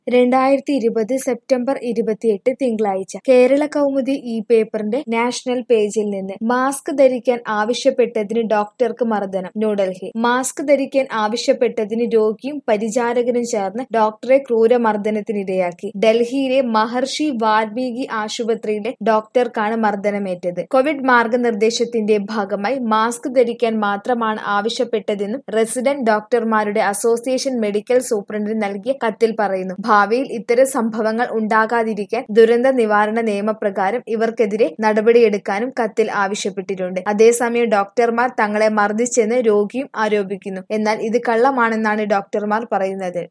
രണ്ടായിരത്തി ഇരുപത് സെപ്റ്റംബർ ഇരുപത്തിയെട്ട് തിങ്കളാഴ്ച കേരള കൗമുദി ഈ പേപ്പറിന്റെ നാഷണൽ പേജിൽ നിന്ന് മാസ്ക് ധരിക്കാൻ ആവശ്യപ്പെട്ടതിന് ഡോക്ടർക്ക് മർദ്ദനം ന്യൂഡൽഹി മാസ്ക് ധരിക്കാൻ ആവശ്യപ്പെട്ടതിന് രോഗിയും പരിചാരകനും ചേർന്ന് ഡോക്ടറെ ക്രൂരമർദ്ദനത്തിനിരയാക്കി ഡൽഹിയിലെ മഹർഷി വാൽമീകി ആശുപത്രിയിലെ ഡോക്ടർക്കാണ് മർദ്ദനമേറ്റത് കോവിഡ് മാർഗനിർദ്ദേശത്തിന്റെ ഭാഗമായി മാസ്ക് ധരിക്കാൻ മാത്രമാണ് ആവശ്യപ്പെട്ടതെന്നും റെസിഡന്റ് ഡോക്ടർമാരുടെ അസോസിയേഷൻ മെഡിക്കൽ സൂപ്രണ്ടിന് നൽകിയ കത്തിൽ പറയുന്നു ഭാവിയിൽ ഇത്തരം സംഭവങ്ങൾ ഉണ്ടാകാതിരിക്കാൻ ദുരന്ത നിവാരണ നിയമപ്രകാരം ഇവർക്കെതിരെ നടപടിയെടുക്കാനും കത്തിൽ ആവശ്യപ്പെട്ടിട്ടുണ്ട് അതേസമയം ഡോക്ടർമാർ തങ്ങളെ മർദ്ദിച്ചെന്ന് രോഗിയും ആരോപിക്കുന്നു എന്നാൽ ഇത് കള്ളമാണെന്നാണ് ഡോക്ടർമാർ പറയുന്നത്